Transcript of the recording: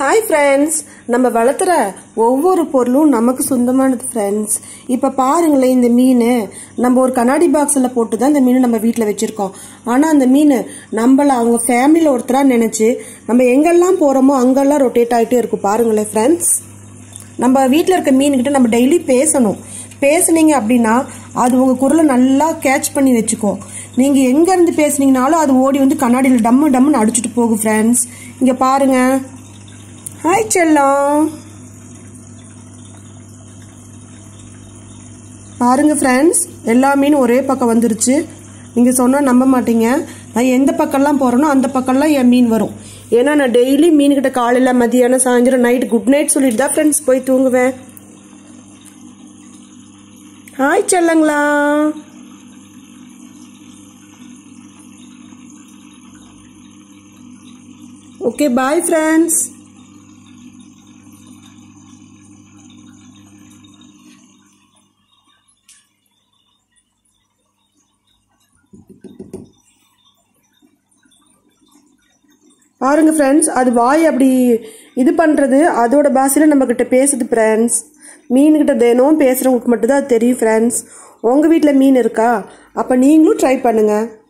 hi friends நம்ம வளர்த்துற ஒவ்வொரு பொருளும் நமக்கு சொந்தமானது ஃப்ரெண்ட்ஸ் இப்போ பாருங்களேன் இந்த மீன் நம்ம ஒரு கண்ணாடி பாக்ஸில் போட்டு தான் இந்த மீன் நம்ம வீட்டில் வச்சுருக்கோம் ஆனால் அந்த மீன் நம்மளை அவங்க ஃபேமிலியில் ஒருத்தராக நினச்சி நம்ம எங்கெல்லாம் போகிறோமோ அங்கெல்லாம் ரொட்டேட் ஆகிட்டே இருக்கும் பாருங்களேன் ஃப்ரெண்ட்ஸ் நம்ம வீட்டில் இருக்க மீன்கிட்ட நம்ம டெய்லி பேசணும் பேசுனீங்க அப்படின்னா அது உங்கள் குரலை நல்லா கேட்ச் பண்ணி வச்சுக்கோ நீங்கள் எங்கேருந்து பேசுனீங்கனாலும் அது ஓடி வந்து கண்ணாடியில் டம்மு டம்முன்னு அடிச்சுட்டு போகும் ஃப்ரெண்ட்ஸ் இங்கே பாருங்க ஹாய் செல்லம் பாருங்க ஃப்ரெண்ட்ஸ் எல்லா மீனும் ஒரே பக்கம் வந்துருச்சு நீங்கள் சொன்னால் நம்ப மாட்டீங்க நான் எந்த பக்கம்லாம் போகிறேனோ அந்த பக்கம்லாம் என் மீன் வரும் ஏன்னா நான் டெய்லி மீன்கிட்ட காலையில் மதியானம் சாயந்தரம் நைட்டு குட் நைட் சொல்லிட்டு தான் ஃப்ரெண்ட்ஸ் போய் தூங்குவேன் ஹாய் செல்லங்களா ஓகே பாய் ஃப்ரெண்ட்ஸ் பாருங்க ஃப்ரெண்ட்ஸ் அது வாய் அப்படி இது பண்ணுறது அதோட பாஷையில் நம்மக்கிட்ட பேசுது ஃப்ரெண்ட்ஸ் மீன்கிட்ட தினம் பேசுகிறவங்களுக்கு மட்டும்தான் அது தெரியும் ஃப்ரெண்ட்ஸ் உங்கள் வீட்டில் மீன் இருக்கா அப்போ நீங்களும் ட்ரை பண்ணுங்கள்